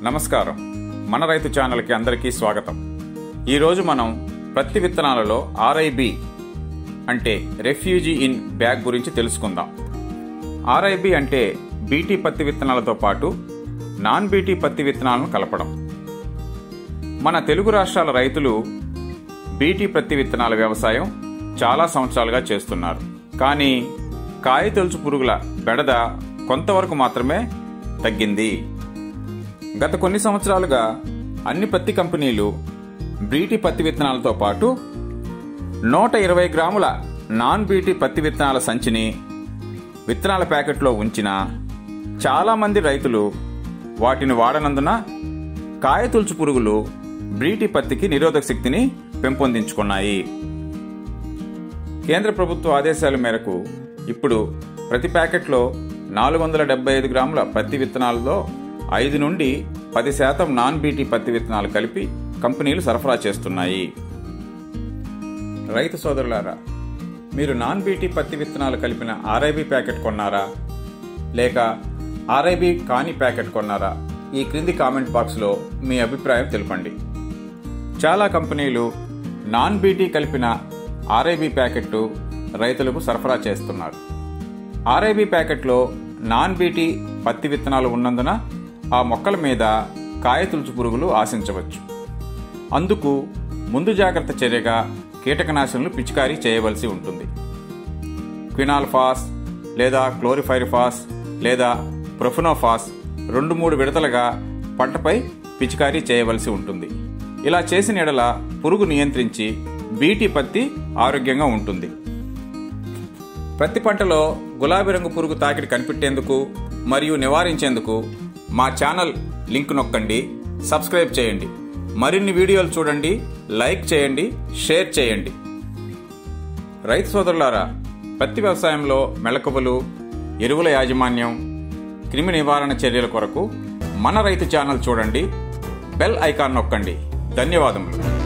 నమస్కారం మన రైతు ఛానల్కి అందరికీ స్వాగతం ఈరోజు మనం పత్తి విత్తనాలలో ఆర్ఐబి అంటే రెఫ్యూజీ ఇన్ బ్యాగ్ గురించి తెలుసుకుందాం ఆర్ఐబి అంటే బీటీ పత్తి విత్తనాలతో పాటు నాన్ బీటీ పత్తి విత్తనాలను కలపడం మన తెలుగు రాష్ట్రాల రైతులు బీటీ పత్తి విత్తనాల వ్యవసాయం చాలా సంవత్సరాలుగా చేస్తున్నారు కానీ కాయ తొలుచు పురుగుల బెడద కొంతవరకు మాత్రమే తగ్గింది గత కొన్ని సంవత్సరాలుగా అన్ని పత్తి కంపెనీలు బీటీ పత్తి విత్తనాలతో పాటు నూట ఇరవై గ్రాముల నాన్ బీటీ పత్తి విత్తనాల సంచిని విత్తనాల ప్యాకెట్లో ఉంచిన చాలామంది రైతులు వాటిని వాడనందున కాయ తులుచు పురుగులు బ్రీటీ పత్తికి నిరోధక శక్తిని పెంపొందించుకున్నాయి కేంద్ర ప్రభుత్వ ఆదేశాల మేరకు ఇప్పుడు ప్రతి ప్యాకెట్లో నాలుగు వందల డెబ్బై ఐదు గ్రాముల పత్తి విత్తనాలలో ఐదు నుండి పది శాతం నాన్ బీటీ పత్తి విత్తనాలు కలిపి కంపెనీలు సరఫరా చేస్తున్నాయి రైతు సోదరులారా మీరు నాన్ బీటీ పత్తి విత్తనాలు కలిపిన ఆర్ఐబి ప్యాకెట్ కొన్నారా లేక ఆర్ఐబి కాని ప్యాకెట్ కొన్నారా ఈ క్రింది కామెంట్ బాక్స్లో మీ అభిప్రాయం తెలపండి చాలా కంపెనీలు నాన్ బీటీ కలిపిన ఆర్ఐబి ప్యాకెట్ రైతులకు సరఫరా చేస్తున్నారు ఆర్ఐబి ప్యాకెట్లో నాన్ బీటీ పత్తి విత్తనాలు ఉన్నందున ఆ మొక్కల మీద కాయ తులుచు పురుగులు ఆశించవచ్చు అందుకు ముందు జాగ్రత్త చర్యగా కీటకనాశనలు పిచికారీ చేయవలసి ఉంటుంది క్వినాల్ఫాస్ లేదా క్లోరిఫైరిఫాస్ లేదా ప్రొఫినోఫాస్ రెండు మూడు విడతలుగా పంటపై పిచికారీ చేయవలసి ఉంటుంది ఇలా చేసిన ఎడల పురుగు నియంత్రించి బీటీ పత్తి ఆరోగ్యంగా ఉంటుంది ప్రతి పంటలో గులాబీ రంగు పురుగు తాకిడి కనిపెట్టేందుకు మరియు నివారించేందుకు మా ఛానల్ లింక్ నొక్కండి సబ్స్క్రైబ్ చేయండి మరిన్ని వీడియోలు చూడండి లైక్ చేయండి షేర్ చేయండి రైతు సోదరులారా పత్తి వ్యవసాయంలో మెళకువలు ఎరువుల యాజమాన్యం క్రిమి నివారణ చర్యల కొరకు మన రైతు ఛానల్ చూడండి బెల్ ఐకాన్ నొక్కండి ధన్యవాదములు